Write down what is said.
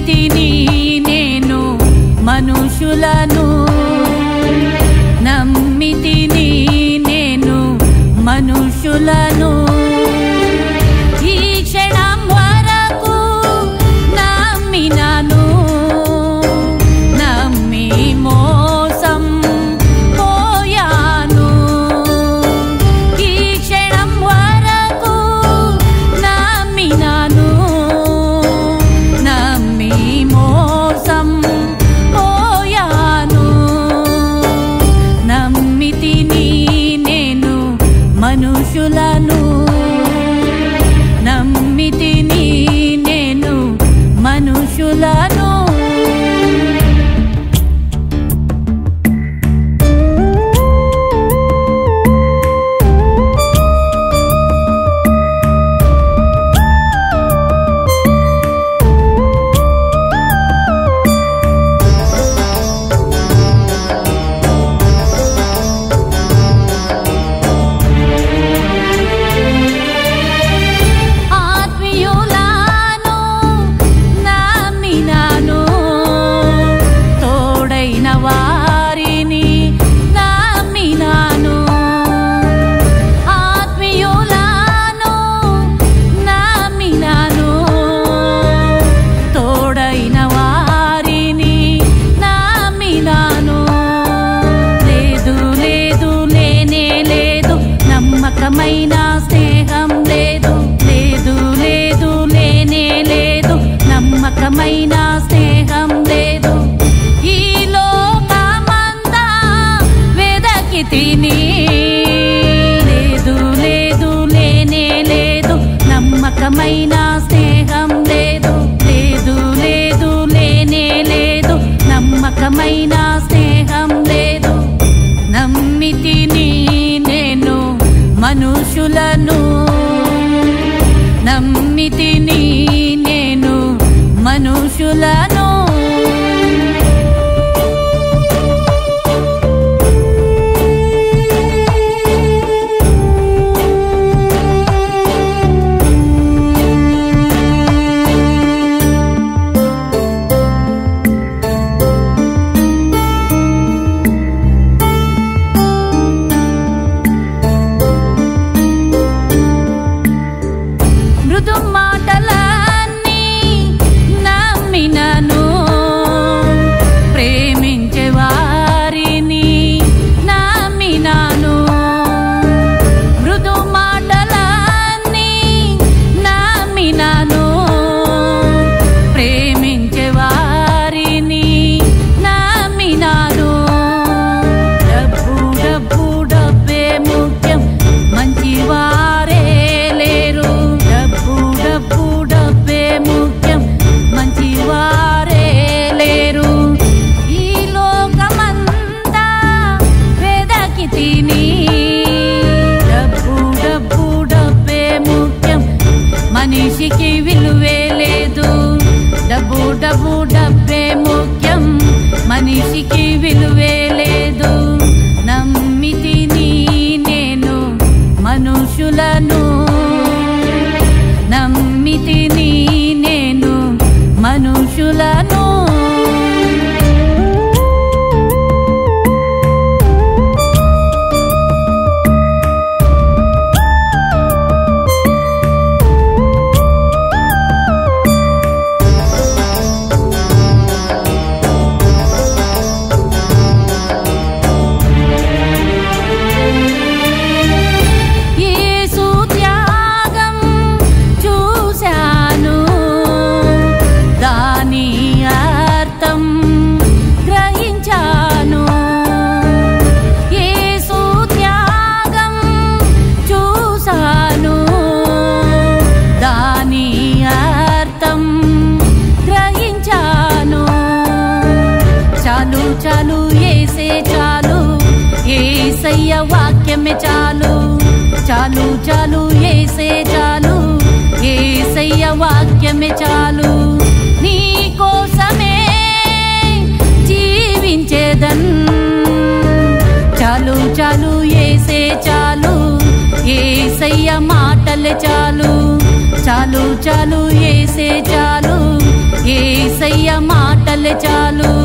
నమ్మితిని నేను మనుషులను నమ్మితిని నేను మనుషులను ఈ క్షణం వరకు నమ్మినాను నమ్మి మోసం పోయాను ఈ క్షణం వరకు నమ్మినాను నమ్మి మోసం పోయాను నమ్మితిని నేను మనుషులను నమ్మితిని నేను మనుషులను ఆత్మీయులాను నమ్మినాను తోడైన వారిని నమ్మినాను ఆత్మీయులాను నమ్మినాను తోడైన వారిని నమ్మినాను లేదు లేదు లేనే లేదు నమ్మకమైన స్నేహం లేదు లేదు లేదు లేనే లేదు నమ్మకమైన స్నేహం లేదు ఈ లోకమంతా వెదకి తిని లేదు లేదు లేనే లేదు నమ్మకమైన స్నేహం లేదు లేదు లేదు లేనే లేదు నమ్మకమైన స్నేహం లేదు నమ్మితిని నేను మనుషులను నమ్మితిని నేను మనుషులను మృదు మాటలన్నీ నమ్మినను ప్రేమించే వారిని నమ్మినాను మృదు మాటలన్నీ నమ్మినాను ప్రేమించే వారిని నమ్మినాను డబ్బు డబ్బు డబ్బే ముఖ్యం మంచి వారే లేరు డబ్బు డబ్బు డబ్బే ముఖ్యం మంచి వారే లేరు ఈ లోకమంతా వెదకి తిని డబ్బు డబ్బు డబ్బే ముఖ్యం మనిషికి విలువే లేదు డబ్బు డబ్బు డబ్బే ముఖ్యం మనిషికి విలువే లేదు నమ్మితిని నేను మనుషులను నమ్మితిని నేను మనుషులను యేసు త్యాగం చూశాను దాని అర్థం గ్రహించాను యేసు త్యాగం చూశాను దాని అర్థం గ్రహించాను చాలు చాలు ఏసే చాలు ఏసయ్య వాక్యమే చాలు చాలు చాలు ఏసే చాలు ఏసయ్య వాక్యమే చాలు నీ కోసమే జీవించేదన్ చాలు చాలు ఏసే చాలు ఏసయ్య మాటలే చాలు చాలు చాలు ఏసే చాలు ఏసయ్య మాటలు చాలు